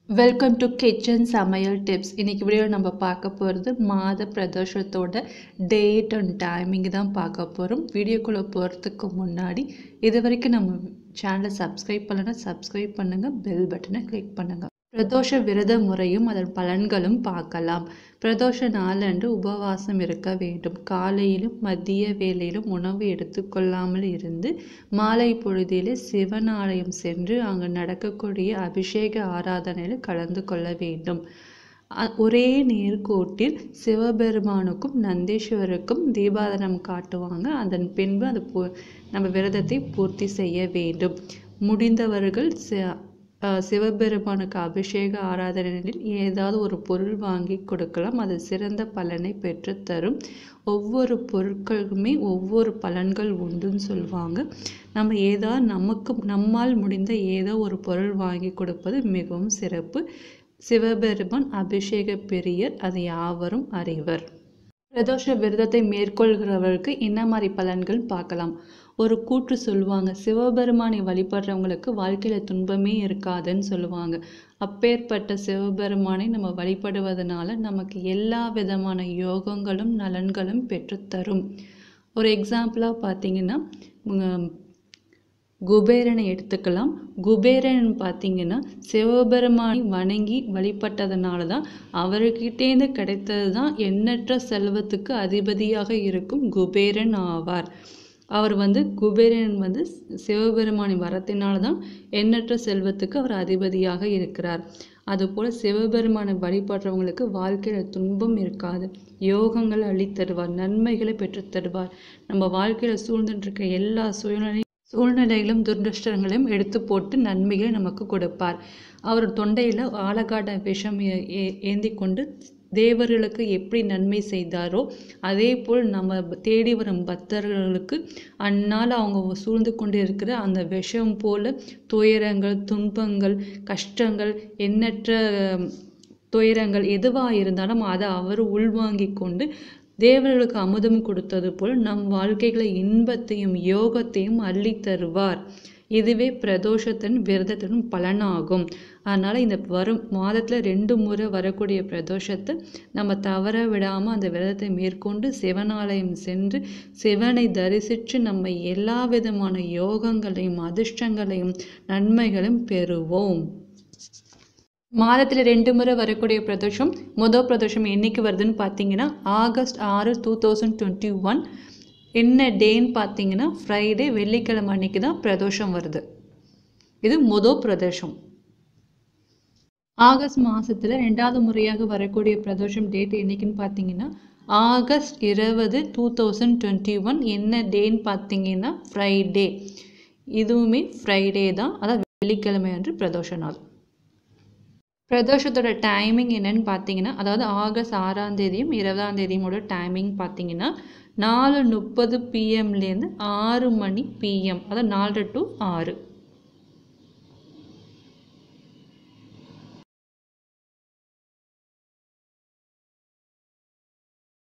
welcome to kitchen சமையல் tips இன்றைக்கி video நம்ம பார்க்க போகிறது மாத பிரதோஷத்தோட டேட் அண்ட் டைமிங் தான் பார்க்க போகிறோம் வீடியோக்குள்ளே போகிறதுக்கு முன்னாடி இது வரைக்கும் நம்ம சேனலை சப்ஸ்கிரைப் பண்ணலைன்னா சப்ஸ்கிரைப் பண்ணுங்கள் பெல் பட்டனை கிளிக் பண்ணுங்கள் பிரதோஷ விரத முறையும் அதன் பலன்களும் பார்க்கலாம் பிரதோஷ நாளன்று உபவாசம் இருக்க வேண்டும் காலையிலும் மதிய வேளையிலும் உணவு எடுத்துக்கொள்ளாமல் இருந்து மாலை பொழுதிலே சிவன் ஆலயம் சென்று அங்கு நடக்கக்கூடிய அபிஷேக ஆராதனையில் கலந்து கொள்ள வேண்டும் அ- ஒரே நேர்கோட்டில் சிவபெருமானுக்கும் நந்தீஸ்வருக்கும் தீபாதனம் காட்டுவாங்க அதன் பின்பு அது பூ நம்ம விரதத்தை பூர்த்தி செய்ய வேண்டும் முடிந்தவர்கள் சி அஹ் சிவபெருமானுக்கு அபிஷேக ஆராதனையில் ஏதாவது ஒரு பொருள் வாங்கி கொடுக்கலாம் அது சிறந்த பலனை பெற்றுத்தரும் ஒவ்வொரு பொருட்களுக்குமே ஒவ்வொரு பலன்கள் உண்டுன்னு சொல்லுவாங்க நம்ம ஏதாவது நமக்கு நம்மால் முடிந்த ஏதோ ஒரு பொருள் வாங்கி கொடுப்பது மிகவும் சிறப்பு சிவபெருமான் அபிஷேக பிரியர் அதை யாவரும் அறிவர் பிரதோஷ விரதத்தை மேற்கொள்கிறவர்களுக்கு என்ன மாதிரி பலன்கள் பார்க்கலாம் ஒரு கூற்று சொல்லுவாங்க சிவபெருமானை வழிபடுறவங்களுக்கு வாழ்க்கையில துன்பமே இருக்காதுன்னு சொல்லுவாங்க அப்பேற்பட்ட சிவபெருமானை நம்ம வழிபடுவதனால நமக்கு எல்லா விதமான யோகங்களும் நலன்களும் பெற்றுத்தரும் ஒரு எக்ஸாம்பிளாக பார்த்தீங்கன்னா உங்க குபேரனை எடுத்துக்கலாம் குபேரன் பார்த்தீங்கன்னா சிவபெருமானை வணங்கி வழிபட்டதுனால தான் அவர்கிட்டேருந்து கிடைத்தது தான் எண்ணற்ற செல்வத்துக்கு அதிபதியாக இருக்கும் குபேரன் ஆவார் அவர் வந்து குபேரன் வந்து சிவபெருமானின் வரத்தினால தான் எண்ணற்ற செல்வத்துக்கு அவர் அதிபதியாக இருக்கிறார் அதுபோல் சிவபெருமானை வழிபடுறவங்களுக்கு வாழ்க்கையில் துன்பம் இருக்காது யோகங்களை அள்ளித்தருவார் நன்மைகளை பெற்றுத் தருவார் நம்ம வாழ்க்கையில் சூழ்ந்துட்டு இருக்க எல்லா சூழ்நிலை சூழ்நிலைகளும் துர்தஷ்டங்களையும் எடுத்து போட்டு நன்மைகளை நமக்கு கொடுப்பார் அவர் தொண்டையில் ஆலகாட விஷம் ஏ- ஏ- ஏந்தி கொண்டு தேவர்களுக்கு எப்படி நன்மை செய்தாரோ அதே போல் நம்ம தேடி வரும் பக்தர்களுக்கு அந்நாள் அவங்க சூழ்ந்து கொண்டு இருக்கிற அந்த விஷம் போல துயரங்கள் துன்பங்கள் கஷ்டங்கள் எண்ணற்ற அஹ், துயரங்கள் எதுவாக இருந்தாலும் அதை அவர் உள்வாங்கிக் கொண்டு தேவர்களுக்கு அமுதம் கொடுத்தது போல் நம் வாழ்க்கைகளை இன்பத்தையும் யோகத்தையும் அள்ளித் தருவார் இதுவே பிரதோஷத்தின் விரதத்தின் பலனாகும் அதனால இந்த வரும் மாதத்துல ரெண்டு முறை வரக்கூடிய பிரதோஷத்தை நம்ம தவற விடாம அந்த விரதத்தை மேற்கொண்டு சிவனாலயம் சென்று சிவனை தரிசித்து நம்ம எல்லா விதமான யோகங்களையும் அதிர்ஷ்டங்களையும் நன்மைகளையும் பெறுவோம் மாதத்தில் ரெண்டு முறை வரக்கூடிய பிரதோஷம் முதல் பிரதோஷம் என்னைக்கு வருதுன்னு பார்த்தீங்கன்னா ஆகஸ்ட் ஆறு டூ தௌசண்ட் டுவெண்ட்டி ஒன் என்ன டேன்னு பார்த்தீங்கன்னா ஃப்ரைடே வெள்ளிக்கிழமை அன்னைக்கு தான் பிரதோஷம் வருது இது முதல் பிரதோஷம் ஆகஸ்ட் மாசத்துல ரெண்டாவது முறையாக வரக்கூடிய பிரதோஷம் டேட் என்னைக்குன்னு பார்த்தீங்கன்னா ஆகஸ்ட் இருபது டூ தௌசண்ட் டுவெண்ட்டி ஒன் என்ன டேன்னு பார்த்தீங்கன்னா ஃப்ரைடே இதுவுமே ஃப்ரைடே தான் அதான் வெள்ளிக்கிழமை அன்று பிரதோஷ நாள் பிரதோஷத்தோட டைமிங் என்னன்னு பார்த்தீங்கன்னா அதாவது ஆகஸ்ட் ஆறாம் தேதியும் இருபதாம் தேதியுமோட டைமிங் பார்த்தீங்கன்னா நாலு முப்பது பிஎம்லேருந்து ஆறு மணி பிஎம் அதாவது நாலு டு ஆறு